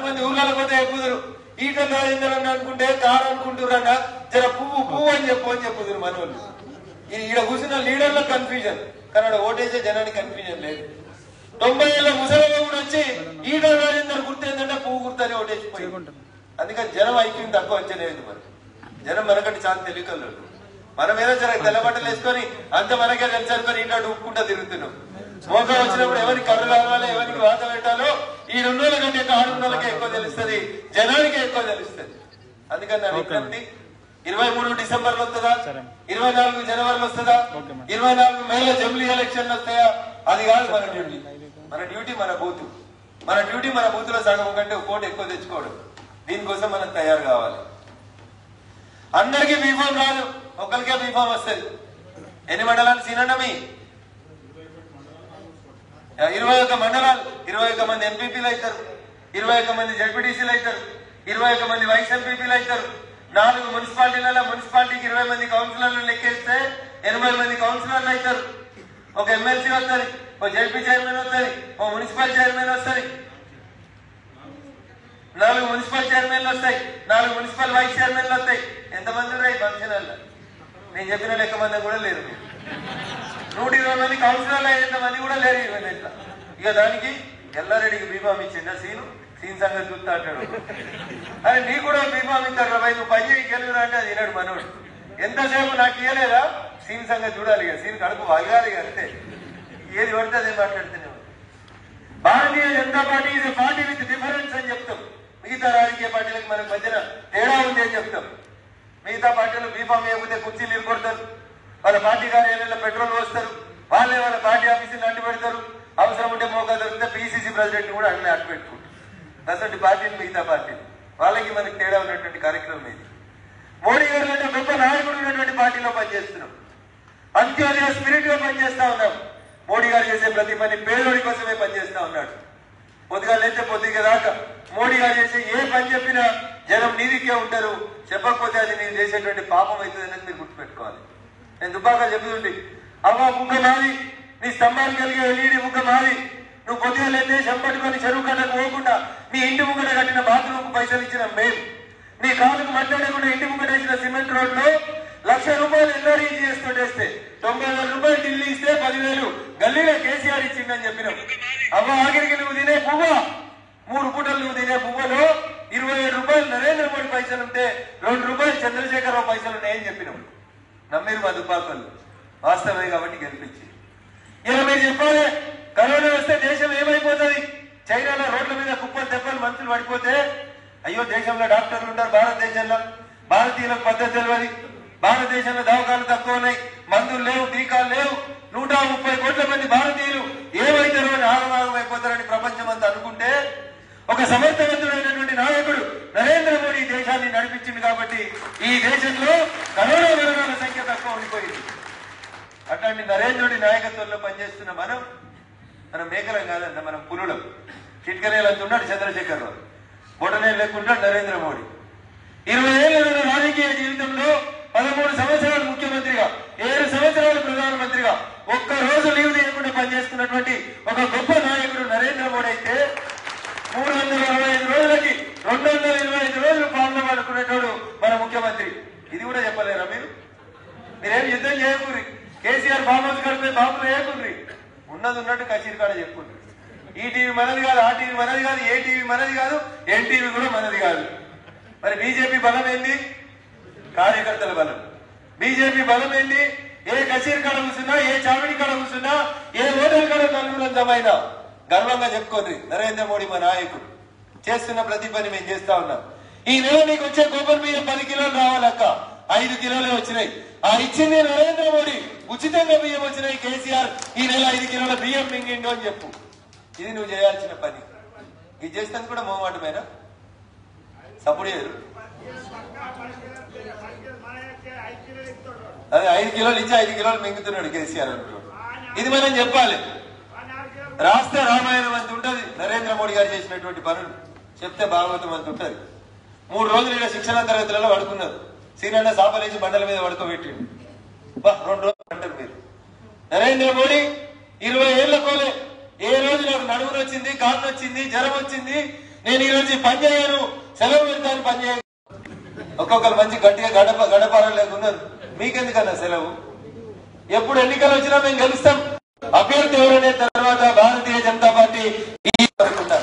మంది ఊర్లలో పోతే చెప్పుదురు ఈటల రాజేందర్ అని అనుకుంటే కారు అనుకుంటున్నారన్న జర పువ్వు పువ్వు అని చెప్పు అని చెప్పుదురు మన వాళ్ళు ఈ- ఈడ కూర్చున్న లీడర్ల కన్ఫ్యూజన్ కానీ ఆడ ఓటేసే జనానికి కన్ఫ్యూజన్ లేదు తొంభై ఏళ్ళ ముసలిగా కూడా వచ్చి ఈటల రాజేందర్ గుర్తు ఏంటంటే పువ్వు గుర్తని ఓటేసిపోయి అందుకని జనం ఐక్యం తక్కువ అంచలేదు మరి జనం మనకంటే చాలా తెలియకలు మనం ఏదో జర తెల్లబట్టలు వేసుకొని అంత మనకే తెలుసు అనుకొని ఇంట్లో ఉప్పుకుంటా తిరుగుతున్నాం మోక వచ్చినప్పుడు ఎవరికి కర్ర కావాలి ఎవరికి వాత పెట్టాలో ఈ రెండు రోజుల కంటే ఎక్కువ ఆరు నెలలకే ఎక్కువ తెలుస్తుంది జనానికి ఎక్కువ తెలుస్తుంది అందుకని నా విజ్ఞప్తి ఇరవై మూడు డిసెంబర్ లో వస్తుందా ఇరవై నాలుగు జనవరిలో వస్తుందా ఇరవై నాలుగు మేలో జమిలీ ఎలక్షన్లు వస్తాయా అది కాదు మన డ్యూటీ మన డ్యూటీ మన బూత్ మన డ్యూటీ మన బూత్ లో సగం కంటే ఒక కోటి ఎక్కువ తెచ్చుకోవడం దీనికోసం మనం తయారు కావాలి అందరికీ బీఫామ్ రాదు ఒకరికే బీఫామ్ వస్తుంది ఎన్ని మండలాలు సీనండమి ఇరవై ఒక్క మండలాలు ఇరవై ఒక్క మంది ఎంపీపీలు అవుతారు ఇరవై ఒక్క మంది జడ్పీటీసీలు అవుతారు ఇరవై ఒక్క మంది వైస్ ఎంపీపీలు అవుతారు నాలుగు మున్సిపాలిటీలలో మున్సిపాలిటీకి ఇరవై మంది కౌన్సిలర్లు లెక్కేస్తే ఎనభై మంది కౌన్సిలర్లు అవుతారు ఒక ఎమ్మెల్సీ వస్తుంది ఒక జడ్పీ చైర్మన్ వస్తుంది ఒక మున్సిపల్ చైర్మన్ వస్తుంది నాలుగు మున్సిపల్ చైర్మన్లు వస్తాయి నాలుగు మున్సిపల్ వైస్ చైర్మన్లు వస్తాయి ఎంతమంది ఉన్నాయి ఫంక్షన్ హాల్లో? నేను చెప్పిన లెక్క మంది కూడా లేరు మీరు నూట ఇరవై మంది కౌన్సిలర్లు అయ్యేంత మంది కూడా లేరు ఈ ఇట్లా ఇక దానికి ఎల్లారెడ్డికి బీఫామ్ ఇచ్చిందా సీను సీన్ సంగతి చూస్తా అంటాడు అరే నీకు కూడా బీఫామ్ ఇస్తారు రా భయ్, నువ్వు పని చేయి గెలుగురా అంటే అది వినడు మనోడు ఎంతసేపు నాకు ఇయ్యలేదా సీన్ సంగతి చూడాలి ఇక సీన్ కడుపు వలగాలి ఇక అంతే ఏది పడితే అదే మాట్లాడుతూనే ఉంది. భారతీయ జనతా పార్టీ ఇది పార్టీ విత్ డిఫరెన్స్ అని చెప్తాం మిగతా రాజకీయ పార్టీలకు మనకు మధ్యన తేడా ఉంది అని చెప్తాం మిగతా పార్టీలు బీఫామ్ వేయకపోతే కుర్చీలు ఇరుకొడతారు వాళ్ళ పార్టీ కార్యాలయంలో పెట్రోల్ పోస్తారు వాళ్ళే వాళ్ళ పార్టీ ఆఫీసులు అడ్డు పెడతారు అవసరం ఉంటే మోకా దొరికితే పీసీసీ ప్రెసిడెంట్ కూడా అన్నీ అడ్డు పెట్టుకుంటారు అటువంటి పార్టీలు మిగతా పార్టీలు వాళ్ళకి మనకి తేడా ఉన్నటువంటి కార్యక్రమం ఇది మోడీ గారు లాంటి గొప్ప నాయకుడు ఉన్నటువంటి పార్టీలో పనిచేస్తున్నాం అంత్యోదయ స్పిరిట్ గా పనిచేస్తా ఉన్నాం మోడీ గారు చేసే ప్రతి పని పేదోడి కోసమే పనిచేస్తా ఉన్నాడు పొద్దుగా లేస్తే పొద్దుగా దాకా మోడీ గారు చేసే ఏ పని చెప్పినా జనం నీదికే ఉంటారు చెప్పకపోతే అది నేను చేసేటువంటి పాపం అవుతుంది అనేది మీరు గుర్తుపెట్టుకోవాలి నేను దుబ్బాక చెప్తుంటే అవ్వ ముక్క మాది నీ స్తంభాలు కలిగే ఎల్ఈడి ముక్క మాది నువ్వు పొద్దుగా లేతే చెంపట్టుకొని చెరువు కట్టకు పోకుండా నీ ఇంటి ముంగట కట్టిన బాత్రూమ్ పైసలు ఇచ్చిన మేము నీ కాలుకు మాట్లాడకుండా ఇంటి ముంగట వేసిన సిమెంట్ రోడ్ లో లక్ష రూపాయలు ఎన్ఆర్ఈ చేస్తుండేస్తే తొంభై వేల రూపాయలు ఢిల్లీ ఇస్తే పదివేలు గల్లీలో కేసీఆర్ ఇచ్చిందని చెప్పినాం అవ్వ ఆఖరికి నువ్వు తినే పువ్వ మూడు పూటలు నువ్వు తినే పువ్వలో ఇరవై ఏడు రూపాయలు నరేంద్ర మోడీ పైసలు ఉంటే రెండు రూపాయలు చంద్రశేఖరరావు పైసలు ఉన్నాయని చెప్పినాం నమ్మిరు మా దుబ్బాకలు వాస్తవమే కాబట్టి గెలిపించి ఇలా మీరు చెప్పాలి కరోనా వస్తే దేశం ఏమైపోతుంది చైనాలో రోడ్ల మీద కుప్పలు తెప్పలు మంచులు పడిపోతే అయ్యో దేశంలో డాక్టర్లు ఉంటారు భారతదేశంలో భారతీయులకు పద్ధతి తెలియదు భారతదేశంలో దవాఖాలు తక్కువ ఉన్నాయి మందులు లేవు టీకాలు లేవు నూట ముప్పై కోట్ల మంది భారతీయులు ఏమైతారో అని ఆగమాగం అయిపోతారని ప్రపంచం అంతా అనుకుంటే ఒక సమర్థవంతుడైనటువంటి నాయకుడు నరేంద్ర మోడీ ఈ దేశాన్ని నడిపించింది కాబట్టి ఈ దేశంలో కరోనా మరణాల సంఖ్య తక్కువ ఉండిపోయింది అట్లాంటి నరేంద్రుడి నాయకత్వంలో పనిచేస్తున్న మనం మనం మేకలం కాదన్న మనం పులులం చిట్కనేలంత ఉన్నాడు చంద్రశేఖర్ రావు బొటనే లేకుంటాడు నరేంద్ర మోడీ ఇరవై ఏళ్ళ నా రాజకీయ జీవితంలో పదమూడు సంవత్సరాలు ముఖ్యమంత్రిగా ఏడు సంవత్సరాలు ప్రధానమంత్రిగా ఒక్క రోజు లీవ్ తీయకుండా పనిచేస్తున్నటువంటి ఒక గొప్ప నాయకుడు నరేంద్ర మోడీ అయితే మూడు వందల అరవై ఐదు రోజులకి రెండు వందల ఇరవై ఐదు రోజులు పాలన అనుకునేటోడు మన ముఖ్యమంత్రి ఇది కూడా చెప్పలేరా మీరు మీరేం యుద్ధం చేయకూరి కేసీఆర్ బాంబు కడిపే బాంబులు వేయకుండ్రి ఉన్నది ఉన్నట్టు కచేరి కాడ చెప్పుకుండ్రి ఈ టీవీ మనది కాదు ఆ టీవీ మనది కాదు ఏ టీవీ మనది కాదు ఎన్టీవీ కూడా మనది కాదు మరి బీజేపీ బలం ఏంది కార్యకర్తల బలం బీజేపీ బలం ఏంది ఏ కచేరి కాడ కూర్చున్నా ఏ చావిడి కాడ కూర్చున్నా ఏ హోటల్ కాడ నలుగురంతమైనా గర్వంగా చెప్పుకోండి నరేంద్ర మోడీ మా నాయకుడు చేస్తున్న ప్రతి పని మేము చేస్తా ఉన్నాం ఈ నెల నీకు వచ్చే కొబ్బరి బియ్యం పది కిలోలు రావాలక్క ఐదు కిలోలే వచ్చినాయి ఆ ఇచ్చింది నరేంద్ర మోడీ ఉచితంగా బియ్యం వచ్చినాయి కేసీఆర్ ఈ నెల ఐదు కిలోల బియ్యం మింగిండు అని చెప్పు ఇది నువ్వు చేయాల్సిన పని ఇది చేస్తే కూడా మోమాటమేనా సపోర్ట్ చేయరు అదే ఐదు కిలోలు ఇచ్చి ఐదు కిలోలు మింగుతున్నాడు కేసీఆర్ అంటున్నాడు ఇది మనం చెప్పాలి రాష్ట్ర రామాయణం అంత ఉంటది నరేంద్ర మోడీ గారు చేసినటువంటి పనులు చెప్తే భాగవతం అంత ఉంటది మూడు రోజులు ఇక్కడ శిక్షణ తరగతులలో పడుకున్నారు సీనన్న సాపలేసి బండల మీద పడుకోబెట్టిండు బా రెండు రోజులు అంటారు మీరు నరేంద్ర మోడీ ఇరవై ఏళ్ల కోలే ఏ రోజు నాకు నడుమును వచ్చింది కాళ్ళు వచ్చింది జ్వరం వచ్చింది నేను ఈ రోజు ఈ పని చేయను సెలవు పెడతాను పని చేయను ఒక్కొక్కరు మంచి గట్టిగా గడప గడపారం లేకున్నారు మీకెందుకన్నా సెలవు ఎప్పుడు ఎన్నికలు వచ్చినా మేము గెలుస్తాం అభ్యర్థి ఎవరనే తర్వాత భారతీయ జనతా పార్టీ ఈ వరకు ఉన్నారు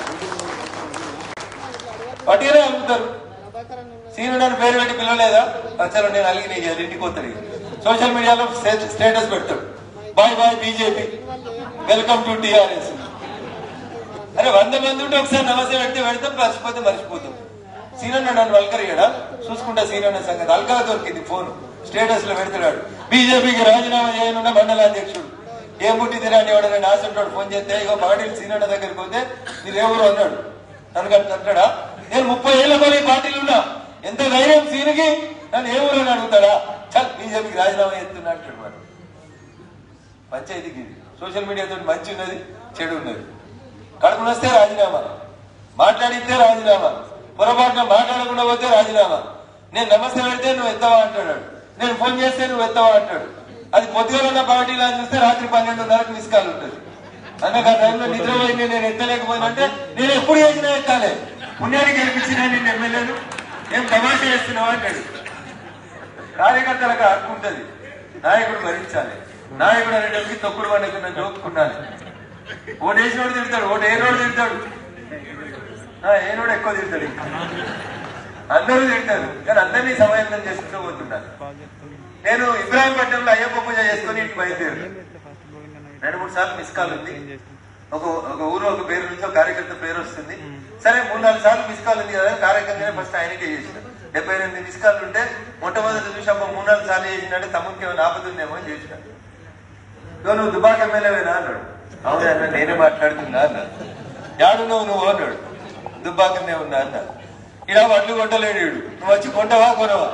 పట్టిగానే అడుగుతారు సీనుడు అని పేరు పెట్టి పిలవలేదా అసలు నేను అలిగి నీకు ఇంటికి పోతాడు ఇక. సోషల్ మీడియాలో స్టే- స్టేటస్ పెడతాడు bye bye BJP welcome to TRS అరే వంద మంది ఉంటే ఒకసారి నమస్తే పెడితే పెడతాం మర్చిపోతే మర్చిపోతాం సీనన్న నన్ను వల్కరియాడా చూసుకుంటా సీనన్న సంగతి అల్కా దొరికింది ఫోన్ స్టేటస్ లో పెడుతున్నాడు బీజేపీకి రాజీనామా చేయనున్న మండల అధ్యక్షుడు ఏం పుట్టి తిరాని ఎవడన్నా నాశంటాడు ఫోన్ చేస్తే ఇగో పాటిల్ సీనన్న దగ్గరికి పోతే మీరు ఎవరు అన్నాడు నన్ను అంటాడా నేను ముప్పై ఏళ్ళ మరి పార్టీలు ఉన్నా ఎంత ధైర్యం సీనుకి నన్ను ఏ ఊరు అని అడుగుతాడా చల్ బీజేపీకి రాజీనామా చేస్తున్నా అంటాడు మరి పంచాయతీకి ఇది సోషల్ మీడియా తోటి మంచి ఉన్నది చెడు ఉన్నది కడుపు వస్తే రాజీనామా మాట్లాడితే రాజీనామా పొరపాటున మాట్లాడకుండా పోతే రాజీనామా నేను నమస్తే పెడితే నువ్వు ఎత్తవా అంటాడు నేను ఫోన్ చేస్తే నువ్వు ఎత్తవా అంటాడు అది పొద్దుగా ఉన్న పార్టీలో అని చూస్తే రాత్రి పన్నెండున్నరకు మిస్ కాల్ ఉంటుంది అందుకే ఆ టైంలో నిద్రపోయింది నేను ఎత్తలేకపోయినా అంటే నేను ఎప్పుడు చేసినా ఎత్తాలే పుణ్యానికి గెలిపించినా నేను ఎమ్మెల్యేను ఏం తమాషా చేస్తున్నావా అంటాడు కార్యకర్తలకు హక్కు ఉంటది నాయకుడు భరించాలి నాయకుడు అనేటప్పటికి తొక్కుడు పండుగ జోక్కుండాలి ఓటు వేసినోడు తిడతాడు ఓటు ఏనోడు తిడతాడు ఆ, ఏనోడు ఎక్కువ తిడతాడు ఇంకా అందరూ తిడతారు కానీ అందరినీ సమయంలో చేసుకుంటూ పోతుండాలి నేను ఇబ్రాహీంపట్నంలో అయ్యప్ప పూజ చేసుకుని ఇంటికి బయలుదేరు రెండు మూడు సార్లు మిస్ కాల్ ఉంది ఒక ఒక ఊరు ఒక పేరు నుంచి ఒక కార్యకర్త పేరు వస్తుంది సరే మూడు నాలుగు సార్లు మిస్ కాల్ ఉంది కదా కార్యకర్తనే ఫస్ట్ ఆయనకే చేసిన డెబ్బై ఎనిమిది మిస్ కాల్ ఉంటే మొట్టమొదటి చూసి అమ్మ మూడు నాలుగు సార్లు చేసినట్టే తమ్ముడికి ఏమైనా ఆపదుందేమో అని చేసిన ఇగో నువ్వు దుబాక్ ఎమ్మెల్యేవేనా అన్నాడు అవునా అన్న నేనే మాట్లాడుతున్నా అన్నాడు యాడున్నావు నువ్వు అన్నాడు దుబ్బాకనే ఉన్నా అన్న ఇలా వడ్లు కొంటలేడు ఈడు. నువ్వు వచ్చి కొంటవా కొనవా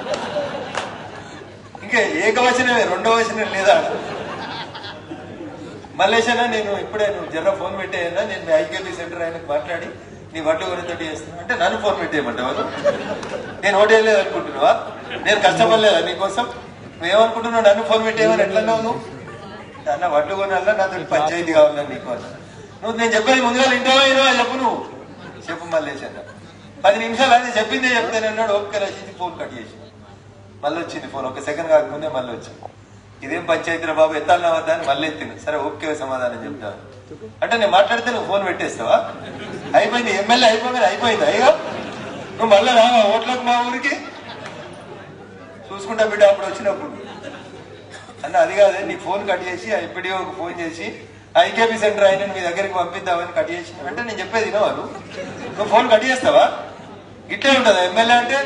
ఇంకా ఏకవచనమే రెండో వచనం లేదా మల్లేశనా నేను ఇప్పుడే నువ్వు జర ఫోన్ పెట్టేయన్నా నేను మీ ఐకేపీ సెంటర్ ఆయనకు మాట్లాడి నీ వడ్లు కొనితోటి చేస్తున్నా అంటే నన్ను ఫోన్ పెట్టేయమంటావు నేను ఓటేయలేదు అనుకుంటున్నావా నేను కష్టపడలేదా నీకోసం నువ్వేమనుకుంటున్నావు నన్ను ఫోన్ పెట్టేయమని ఎట్లన్నావు నువ్వు అన్న వడ్లు కొనాలా నాతో పంచాయతీ కావాలా నీకు అన్న నువ్వు నేను చెప్పేది ముందుగా వింటావా వినవా చెప్పు నువ్వు చెప్పు మల్లేష్ అన్న పది నిమిషాలు అది చెప్పిందే చెప్తానన్నాడు ఓపిక రచించి ఫోన్ కట్ చేసి మళ్ళీ వచ్చింది ఫోన్ ఒక సెకండ్ కాకముందే మళ్ళీ వచ్చింది ఇదేం పంచాయతీరా బాబు ఎత్తాలన్నా వద్దా అని మళ్ళీ ఎత్తిన సరే ఓకే సమాధానం చెప్తాను అంటే నేను మాట్లాడితే నువ్వు ఫోన్ పెట్టేస్తావా అయిపోయింది ఎమ్మెల్యే అయిపోయింది అయిపోయింది అయ్యో నువ్వు మళ్ళీ రావా ఓట్లకు మా ఊరికి చూసుకుంటా బిడ్డ అప్పుడు వచ్చినప్పుడు అన్న అది కాదే నీ ఫోన్ కట్ చేసి ఐపీడీఓకి ఫోన్ చేసి ఐకేపీ సెంటర్ అయిన మీ దగ్గరికి పంపిద్దామని కట్ చేసి అంటే నేను చెప్పేది వినవా నువ్వు నువ్వు ఫోన్ కట్ చేస్తావా ఇట్లే ఉంటుందా ఎమ్మెల్యే అంటే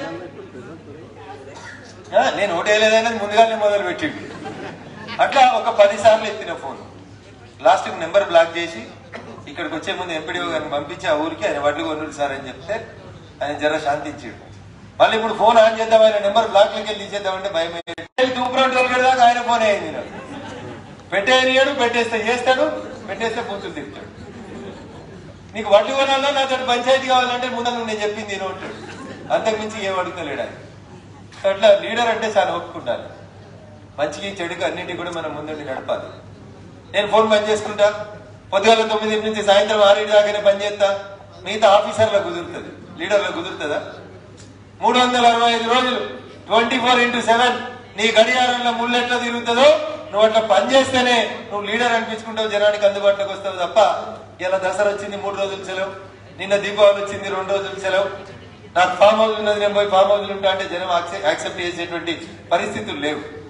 ఆ, నేను ఓటేయలేదనేది ముందుగానే మొదలు పెట్టిండు అట్లా ఒక పది సార్లు ఎత్తిన ఫోన్ లాస్ట్ నెంబర్ బ్లాక్ చేసి ఇక్కడికి వచ్చే ముందు ఎంపీడీఓ గారిని పంపించి ఆ ఊరికి ఆయన వడ్లు కొనుడు సార్ అని చెప్తే ఆయన జర శాంతించాడు మళ్ళీ ఇప్పుడు ఫోన్ ఆన్ చేద్దాం ఆయన నెంబర్ బ్లాక్ లోకి వెళ్ళి తీసేద్దామంటే భయం తూపురంటి వాళ్ళు దాకా ఆయన ఫోన్ అయింది నాకు పెట్టేయనియాడు పెట్టేస్తే చేస్తాడు పెట్టేస్తే పూతులు తిప్పుతాడు నీకు వడ్లు కొనాలా నాతో పంచాయతీ కావాలంటే ముందర నువ్వు నేను చెప్పింది నేను ఉంటాడు అంతకుమించి ఏం అడుగుతలేడు ఆయన అట్లా లీడర్ అంటే చాలా ఒప్పుకుంటాను మంచికి చెడుకి అన్నింటి కూడా మనం ముందుండి నడపాలి నేను ఫోన్ పని చేసుకుంటా పొద్దుగాల తొమ్మిది నుంచి సాయంత్రం ఆరింటి దాకానే పని చేస్తా మిగతా ఆఫీసర్లకు కుదురుతుంది లీడర్లకు కుదురుతుందా మూడు వందల అరవై ఐదు రోజులు ట్వంటీ ఫోర్ ఇంటూ సెవెన్ నీ గడియారంలో ముళ్ళు ఎట్లా తిరుగుతుందో నువ్వు అట్లా పని చేస్తేనే నువ్వు లీడర్ అనిపించుకుంటావు జనానికి అందుబాటులోకి వస్తావు తప్ప ఇలా దసరా వచ్చింది మూడు రోజులు సెలవు నిన్న దీపావళి వచ్చింది రెండు రోజులు సెలవు నాకు ఫామ్ హౌస్ ఉన్నది నేను పోయి ఫామ్ హౌస్ ఉంటా అంటే జనం యాక్సెప్ట్ చేసేటువంటి పరిస్థితులు లేవు